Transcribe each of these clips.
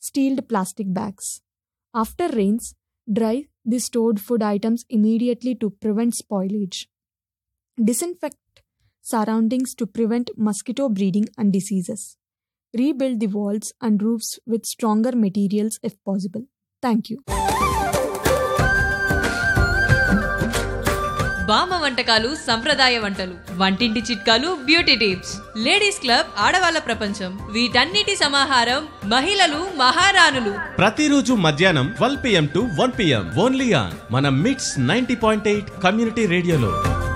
sealed plastic bags. After rains, dry the stored food items immediately to prevent spoilage. Disinfect surroundings to prevent mosquito breeding and diseases. Rebuild the walls and roofs with stronger materials if possible. Thank you. బామ్మ వంటకాలు సంప్రదాయ వంటలు వంటింటి చిట్కాలు beauty tips ladies club ఆడవాళ్ళ ప్రపంచం వీటన్నిటి సమాహారం మహిళలు మహారాణులు ప్రతిరోజు మధ్యాహ్నం twelve PM to one PM only on మన MITS ninety point eight community రేడియోలో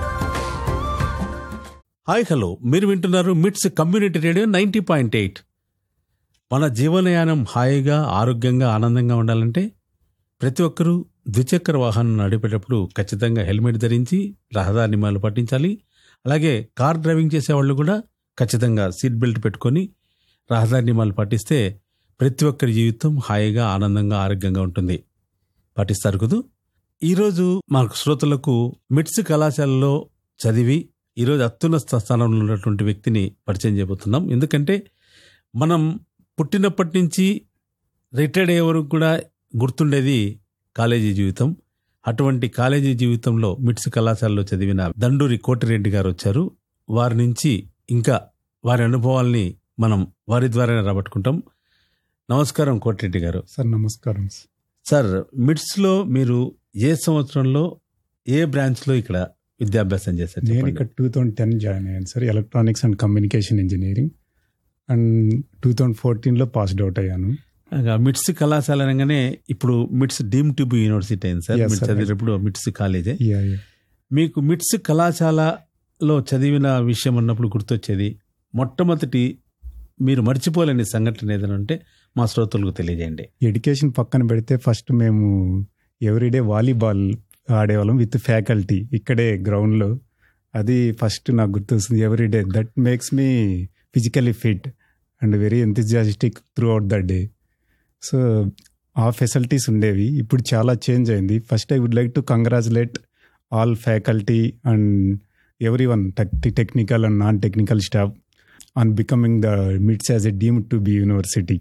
హాయ్ హలో మీరు వింటున్నారు MITS community radio ninety point eight మన జీవనయానం హాయిగా ఆరోగ్యంగా ఆనందంగా ఉండాలంటే ప్రతి ఒక్కరూ ద్విచక్ర వాహనం నడిపేటప్పుడు ఖచ్చితంగా హెల్మెట్ ధరించి రహదారి నియమాలు పాటించాలి అలాగే కార్ డ్రైవింగ్ చేసేవాళ్ళు కూడా ఖచ్చితంగా సీట్ బెల్ట్ పెట్టుకొని రహదారి నియమాలు పాటిస్తే ప్రతి ఒక్కరి జీవితం హాయిగా ఆనందంగా ఆరోగ్యంగా ఉంటుంది పాటిస్తారు కదూ ఈరోజు మా శ్రోతలకు మిట్స్ కళాశాలలో చదివి ఈరోజు అత్యున్నత స్థానంలో ఉన్నటువంటి వ్యక్తిని పరిచయం చేయబోతున్నాం ఎందుకంటే మనం పుట్టినప్పటి నుంచి రిటైర్డ్ అయ్యే వరకు కూడా గుర్తుండేది కాలేజీ జీవితం అటువంటి కాలేజీ జీవితంలో మిట్స్ కళాశాలలో చదివిన దండూరి కోటిరెడ్డి గారు వచ్చారు వారి నుంచి ఇంకా వారి అనుభవాల్ని మనం వారి ద్వారానే రాబట్టుకుంటాం నమస్కారం కోటిరెడ్డి గారు సార్ నమస్కారం సార్ మిట్స్లో మీరు ఏ సంవత్సరంలో ఏ బ్రాంచ్లో ఇక్కడ విద్యాభ్యాసం చేశారు నేను చెప్పండి. ఇక్కడ టూ థౌజండ్ టెన్ జాయిన్ అయ్యాను sir electronics and communication engineering and two thousand ఫోర్టీన్లో పాస్డ్ అవుట్ అయ్యాను ఇంకా మిట్స్ కళాశాల అనగానే ఇప్పుడు MITS deemed to be university అయింది సార్ Yes, మీరు sir. చదివేటప్పుడు మిట్స్ కాలేజే యా యా మీకు మిట్స్ కళాశాలలో చదివిన విషయం అన్నప్పుడు గుర్తొచ్చేది మొట్టమొదటి మీరు మర్చిపోలేని సంఘటన ఏదైనా ఉంటే మా శ్రోతలకు తెలియజేయండి ఎడ్యుకేషన్ పక్కన పెడితే ఫస్ట్ మేము ఎవ్రీడే వాలీబాల్ ఆడేవాళ్ళం విత్ ఫ్యాకల్టీ ఇక్కడే గ్రౌండ్లో అది ఫస్ట్ నాకు గుర్తొస్తుంది everyday that makes me physically fit and very enthusiastic throughout the day so ఆ ఫెసిలిటీస్ ఉండేవి ఇప్పుడు చాలా చేంజ్ అయింది first I would like to congratulate all faculty and everyone technical and non technical staff on becoming the MITS as a deemed to be university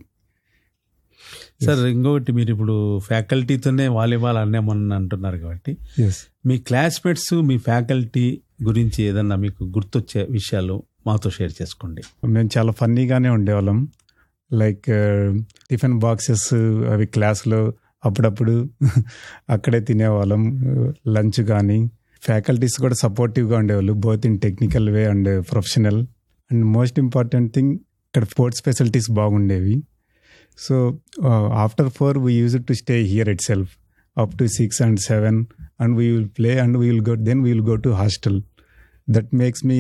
sir ఇంకొకటి మీరు ఇప్పుడు ఫ్యాకల్టీతోనే volleyball ఆడినామని అంటున్నారు కాబట్టి ఎస్ మీ క్లాస్మేట్స్ మీ ఫ్యాకల్టీ గురించి ఏదన్నా మీకు గుర్తొచ్చే విషయాలు మాతో షేర్ చేసుకోండి మేము చాలా ఫన్నీగానే ఉండేవాళ్ళం లైక్ టిఫిన్ బాక్సెస్ అవి క్లాస్లో అప్పుడప్పుడు అక్కడే తినేవాళ్ళం లంచ్ కానీ ఫ్యాకల్టీస్ కూడా సపోర్టివ్గా ఉండేవాళ్ళు both in technical way and professional and most important thing ఇక్కడ స్పోర్ట్స్ ఫెసిలిటీస్ బాగుండేవి so after four we used to stay here itself up to six and seven and we will play and we will go then we will go to hostel that makes me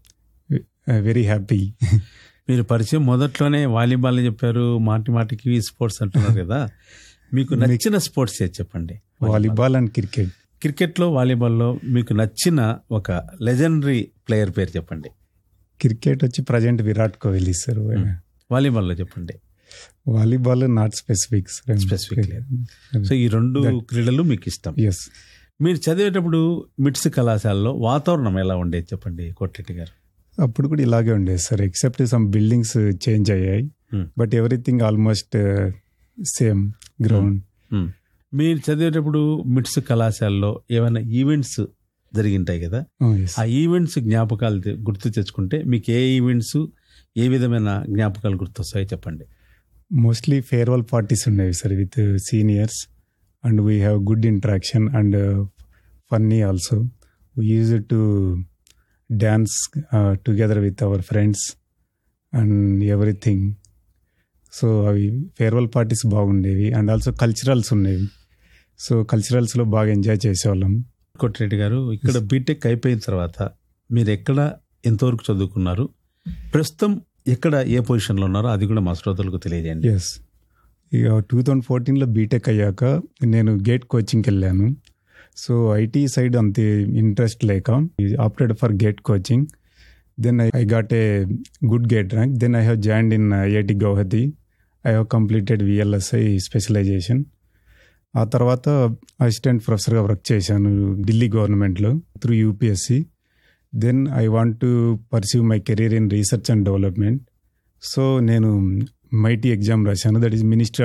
very happy మీరు పరిచయం మొదట్లోనే volleyball చెప్పారు మాటి మాటికి sports అంటున్నారు కదా మీకు నచ్చిన స్పోర్ట్స్ ఏది చెప్పండి వాలీబాల్ అండ్ క్రికెట్ క్రికెట్లో వాలీబాల్లో మీకు నచ్చిన ఒక లెజెండరీ ప్లేయర్ పేరు చెప్పండి క్రికెట్ వచ్చి ప్రజెంట్ విరాట్ కోహ్లీ సార్ వాలీబాల్లో చెప్పండి వాలీబాల్ నాట్ స్పెసిఫిక్ Specific లేదు. సో ఈ రెండు క్రీడలు మీకు ఇష్టం ఎస్ మీరు చదివేటప్పుడు మిట్స్ కళాశాలలో వాతావరణం ఎలా ఉండేది చెప్పండి కోట్రెడ్డి గారు అప్పుడు కూడా ఇలాగే ఉండేది sir except some buildings change అయ్యాయి Hmm. But everything almost same ground hmm. మీరు చదివేటప్పుడు మిట్స్ కళాశాలలో ఏమైనా ఈవెంట్స్ జరిగింటాయి కదా ఆ ఈవెంట్స్ జ్ఞాపకాలు తె- గుర్తు తెచ్చుకుంటే మీకు ఏ ఈవెంట్స్ ఏ విధమైన జ్ఞాపకాలు గుర్తొస్తాయో చెప్పండి మోస్ట్లీ ఫేర్వెల్ పార్టీస్ ఉండేవి sir with seniors and we have good interaction and funny also we used to dance together with our friends and everything so అవి ఫేర్వెల్ పార్టీస్ బాగుండేవి అండ్ ఆల్సో కల్చరల్స్ ఉండేవి so కల్చరల్స్లో బాగా enjoy చేసేవాళ్ళం కోటిరెడ్డి గారు ఇక్కడ BTech అయిపోయిన తర్వాత మీరు ఎక్కడ ఎంతవరకు చదువుకున్నారు ప్రస్తుతం ఎక్కడ ఏ పొజిషన్లో ఉన్నారో అది కూడా మా శ్రోతలకు తెలియజేయండి ఎస్ ఇక టూ థౌజండ్ ఫోర్టీన్లో బీటెక్ అయ్యాక నేను గేట్ కోచింగ్కి వెళ్ళాను సో ఐటీ సైడ్ అంత ఇంట్రెస్ట్ లేక opted for GATE coaching then I got a good GATE rank then I have joined in IIT Guwahati I have completed VLSI specialization ఆ తర్వాత అసిస్టెంట్ ప్రొఫెసర్గా వర్క్ చేశాను ఢిల్లీ గవర్నమెంట్లో through UPSC then I want to pursue my career in research and development so నేను MeitY exam రాశాను that is minister